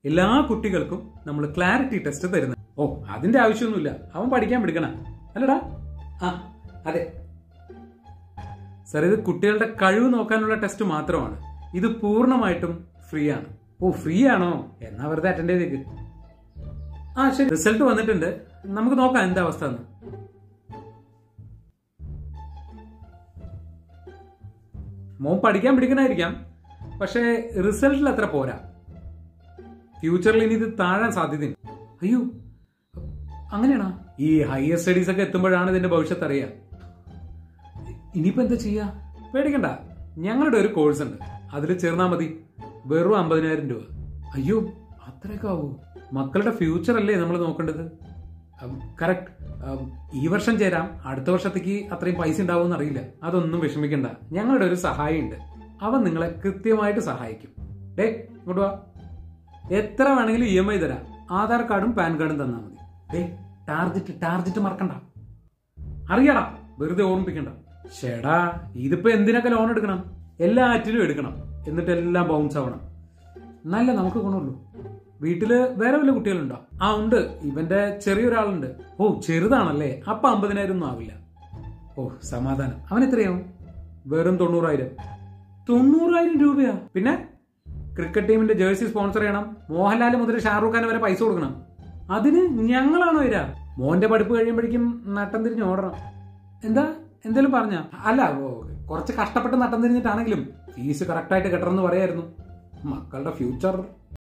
എല്ലാ കുട്ടികൾക്കും നമ്മൾ ക്ലാരിറ്റി ടെസ്റ്റ് തരുന്നത് ഓ അതിന്റെ ആവശ്യമൊന്നുമില്ല അവൻ പഠിക്കാൻ പിടിക്കണ അല്ലടാ ആ അതെ സാർ ഇത് കുട്ടികളുടെ കഴിവ് നോക്കാനുള്ള ടെസ്റ്റ് മാത്രമാണ് ഇത് പൂർണ്ണമായിട്ടും ഫ്രീ ആണ് ഓ ഫ്രീ ആണോ എന്നാ വെറുതെ അറ്റൻഡ് ചെയ്തേക്ക് ആ ശരി റിസൾട്ട് വന്നിട്ടുണ്ട് നമുക്ക് നോക്കാം എന്താ അവസ്ഥ എന്ന് മോൻ പഠിക്കാൻ പിടിക്കണായിരിക്കാം പക്ഷേ റിസൾട്ടിൽ അത്ര പോരാ ഫ്യൂച്ചറിൽ ഇനി ഇത് താഴാൻ സാധ്യതയുണ്ട് അയ്യോ അങ്ങനെയാണോ ഈ ഹയർ സ്റ്റഡീസ് ഒക്കെ എത്തുമ്പോഴാണ് ഇതിന്റെ ഭവിഷ്യത്ത് അറിയാം ഇനിയിപ്പോ എന്താ ചെയ്യാ പേടിക്കണ്ട ഞങ്ങളുടെ ഒരു കോഴ്സ് ഉണ്ട് അതിൽ ചേർന്നാ മതി വെറും അമ്പതിനായിരം രൂപ അയ്യോ അത്രയൊക്കെ ആവൂ മക്കളുടെ ഫ്യൂച്ചർ അല്ലേ നമ്മൾ നോക്കേണ്ടത് കറക്റ്റ് ഈ വർഷം ചേരാം അടുത്ത വർഷത്തേക്ക് അത്രയും പൈസ ഉണ്ടാവുമെന്ന് അറിയില്ല അതൊന്നും വിഷമിക്കണ്ട ഞങ്ങളുടെ ഒരു സഹായം ഉണ്ട് അവൻ നിങ്ങളെ കൃത്യമായിട്ട് സഹായിക്കും ഡേ ഇങ്ങോട്ട് വാ എത്ര വേണമെങ്കിലും ഇ എം ഐ തരാം ആധാർ കാർഡും പാൻ കാർഡും തന്നാൽ മതി ഡേ ടാർജറ്റ് ടാർജറ്റ് മറക്കണ്ട അറിയടാ വെറുതെ ഓർമ്മിപ്പിക്കണ്ട ചേടാ ഇതിപ്പോ എന്തിനൊക്കെ ലോൺ എടുക്കണം എല്ലാറ്റിനും എടുക്കണം എന്നിട്ട് എല്ലാം ബൗൺസ് ആവണം നല്ല നമുക്ക് ഗുണമുള്ളൂ വീട്ടില് വേറെ വല്ല കുട്ടികളുണ്ടോ ആ ഉണ്ട് ഇവന്റെ ചെറിയൊരാളുണ്ട് ഓ ചെറുതാണല്ലേ അപ്പൊ അമ്പതിനായിരം ഒന്നും ആവില്ല ഓ സമാധാനം അവൻ എത്രയാവും വെറും തൊണ്ണൂറായിരം തൊണ്ണൂറായിരം രൂപയാ പിന്നെ ക്രിക്കറ്റ് ടീമിന്റെ ജേഴ്സി സ്പോൺസർ ചെയ്യണം മോഹൻലാൽ മുതൽ ഷാറൂഖ് ഖാൻ വരെ പൈസ കൊടുക്കണം അതിന് ഞങ്ങളാണോ ഇരാ മോന്റെ പഠിപ്പ് കഴിയുമ്പോഴേക്കും നട്ടം തിരിഞ്ഞ് ഓടണം എന്താ എന്തേലും പറഞ്ഞ അല്ല ഓ, കുറച്ച് കഷ്ടപ്പെട്ട് നട്ടം തിരിഞ്ഞിട്ടാണെങ്കിലും ഫീസ് കറക്റ്റായിട്ട് കെട്ടണമെന്ന് പറയായിരുന്നു മക്കളുടെ ഫ്യൂച്ചർ